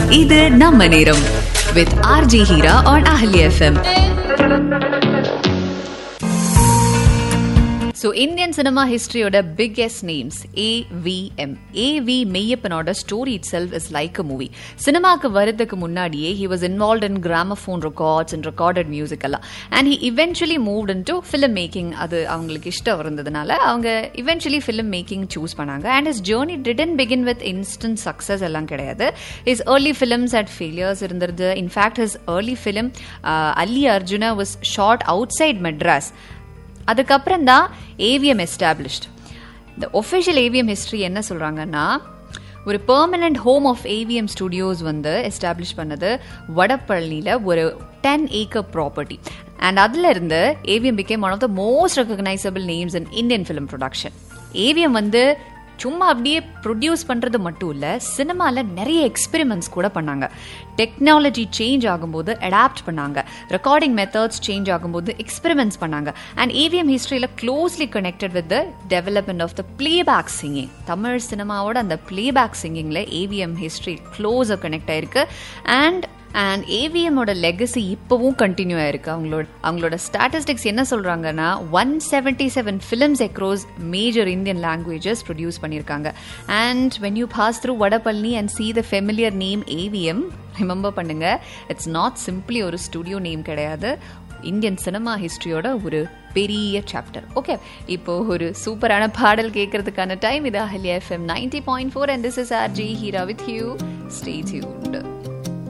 இது நம்ம நேரம் with RJ Heera on Ahalya FM so Indian cinema ஹிஸ்டரியோட பிக்கெஸ்ட் நேம்ஸ் ஏவிஎம் ஏவி மெய்யப்பனோட story itself is like a movie சினிமாக்கு வரதுக்கு முன்னாடியே he was involve in gramophone records and recorded music எல்லாம் and he eventually moved in to film making அது அவங்களுக்கு இஷ்டம் இருந்ததுனால அவங்க இவென்ச்சுவலி ஃபிலிம் மேக்கிங் சூஸ் பண்ணாங்க and his journey didn't begin with instant success எல்லாம் கிடையாது his early films at failures இருந்தது in fact his early film Alli Arjuna was shot outside Madras அதுக்கப்புறம் தான் ஏவிஎம் எஸ்டாப்ளிஷ்ட் இந்த ஒஃபிஷியல் ஏவிஎம் ஹிஸ்ட்ரி என்ன சொல்கிறாங்கன்னா ஒரு permanent home of AVM studios வந்து எஸ்டாப்ளிஷ் பண்ணது வடபழனியில் ஒரு டென் ஏக்கர் ப்ராப்பர்ட்டி அண்ட் அதில் இருந்து AVM became one of the most recognisable names in Indian film production AVM வந்து சும்மா அப்படியே ப்ரொடியூஸ் பண்ணுறது மட்டும் இல்லை சினிமாவில் நிறைய எக்ஸ்பெரிமெண்ட்ஸ் கூட பண்ணாங்க டெக்னாலஜி சேஞ்ச் ஆகும்போது அடாப்ட் பண்ணாங்க ரெக்கார்டிங் மெத்தட்ஸ் சேஞ்ச் ஆகும்போது எக்ஸ்பெரிமெண்ட்ஸ் பண்ணாங்க அண்ட் ஏவிஎம் ஹிஸ்ட்ரியில் closely connected with the development of the playback singing Tamil சினிமாவோட அந்த பிளேபேக் சிங்கிங்கில் ஏவிஎம் ஹிஸ்ட்ரி க்ளோஸாக கனெக்ட் ஆயிருக்கு அண்ட் அண்ட் ஏவிஎம்மோட லெகசி இப்போவும் கண்டினியூ ஆயிருக்கு அவங்களோட அவங்களோட ஸ்டாட்டிஸ்டிக்ஸ் என்ன சொல்கிறாங்கன்னா one seventy seven films across major Indian languages produce பண்ணியிருக்காங்க and when you pass through Vadapalani and see the familiar name AVM remember பண்ணுங்க இட்ஸ் நாட் சிம்பிளி ஒரு ஸ்டுடியோ நேம் கிடையாது இந்தியன் சினிமா ஹிஸ்ட்ரியோட ஒரு பெரிய சாப்டர் ஓகே இப்போ ஒரு சூப்பரான பாடல் கேட்கறதுக்கான டைம் இது Ahalya FM ninety point four and this is R J Heera with you stay tuned